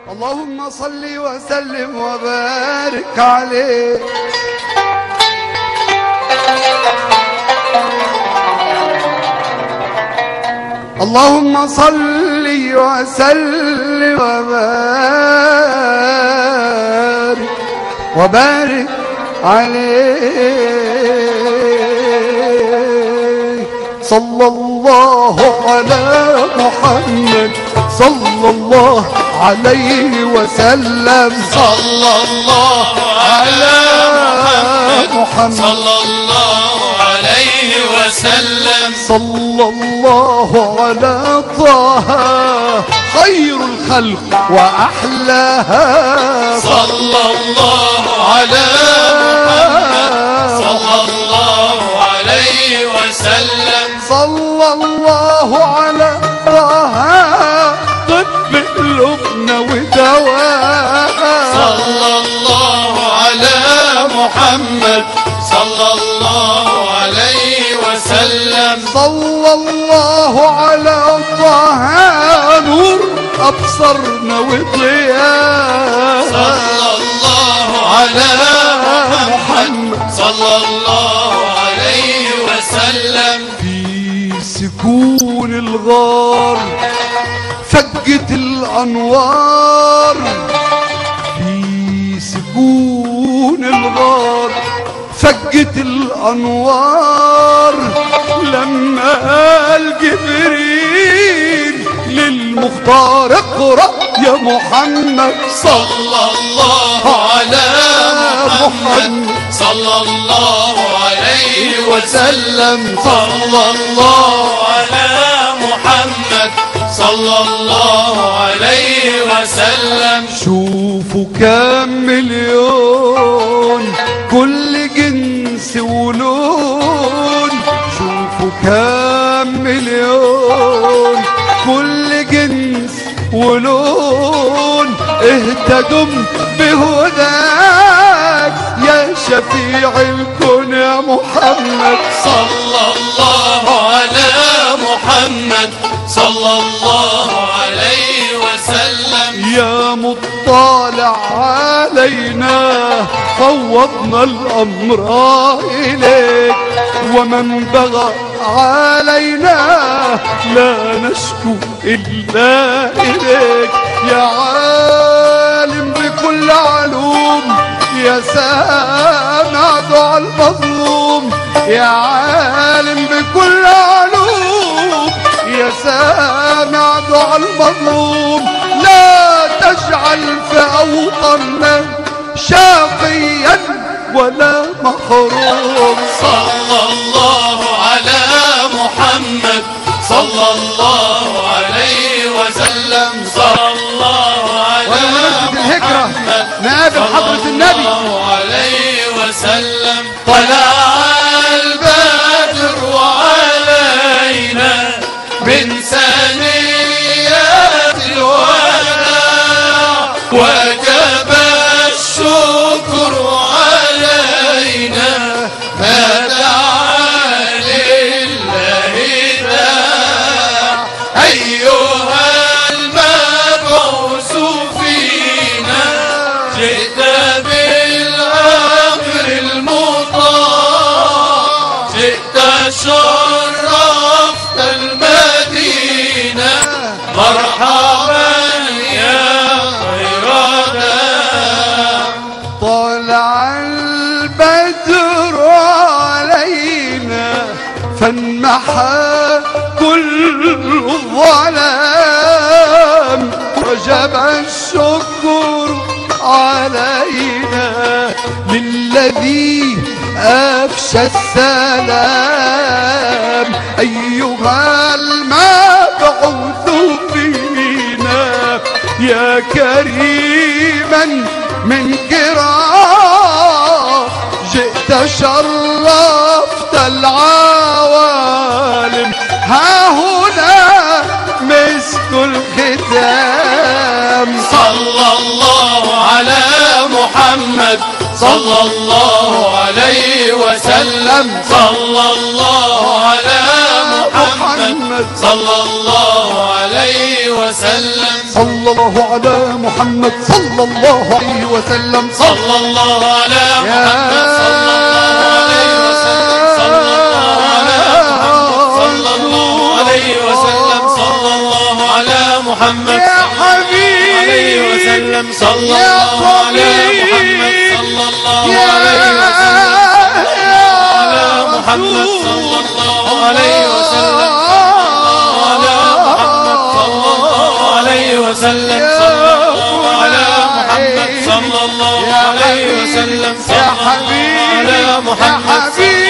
اللهم صل وسلم وبارك عليه اللهم صل وسلم وبارك وبارك عليه صلى الله على محمد صلى الله عليه وسلم صلى الله على محمد صلى الله عليه وسلم صلى الله على طه خير الخلق وأحلاها صلى الله على محمد صلى الله عليه وسلم صلى الله على طه طب قلوبنا ودواها صلى الله على محمد صلى الله عليه وسلم صلى الله على طه نور أبصرنا وضياء صلى الله على محمد صلى الله عليه وسلم في سكون الغار فجت الأنوار في سكون الغار فجت الأنوار لما قال جبريل للمختار اقرأ يا محمد صلى صلى الله على محمد صلى الله عليه وسلم صلى الله على محمد صلى الله عليه وسلم شوفوا كم مليون كل جنس ولون شوفوا كم مليون كل جنس ولون اهتدم بهداك يا شفيع الكون يا محمد صلى الله على محمد صلى الله عليه وسلم يا مطلع علينا فوضنا الأمر إليك ومن بغى علينا لا نشكو إلا إليك يا عالم بكل علوم يا سامع دعاء المظلوم يا عالم بكل علوم يا سامع دعاء المظلوم لا تجعل في أوطاننا شاقيا ولا محروم صلى الله على محمد صلى الله عليه وسلم صلى الله على ولمناسبة الهجرة محمد نقابل حضرة النبي صلى الله عليه وسلم طلع البدر علينا من ثنيات الوداع وجب الشكر علينا ما دعا لله داع أيها المبعوث فينا جئت بالأمر المطاع جئت شرفت المدينة مرحبا يا خير داع طلع البدر علينا فانمحى كل الظلام وجب الشكر علينا للذي أفشى السلام أيها المبعوث فينا يا كريما من كرام جئت شرفت العوالم ها هنا مسك الختام صلى الله على محمد صلى الله عليه وسلم صلى الله على محمد محمد صلى الله عليه وسلم صلى الله على محمد صلى الله عليه وسلم صلى الله على محمد صلى الله عليه وسلم صلى الله عليه محمد صلى الله عليه وسلم صلى الله على محمد يا حبيبي عليه وسلم صلى يا الله على محمد طبيب صلى الله يا عليه وسلم على يا محمد رسول صلى الله عليه وسلم على محمد صلى الله عليه وسلم صلى الله على محمد صلى الله يا عليه حبيبي وسلم يا صلى الله حبيبي على يا محمد حبيبي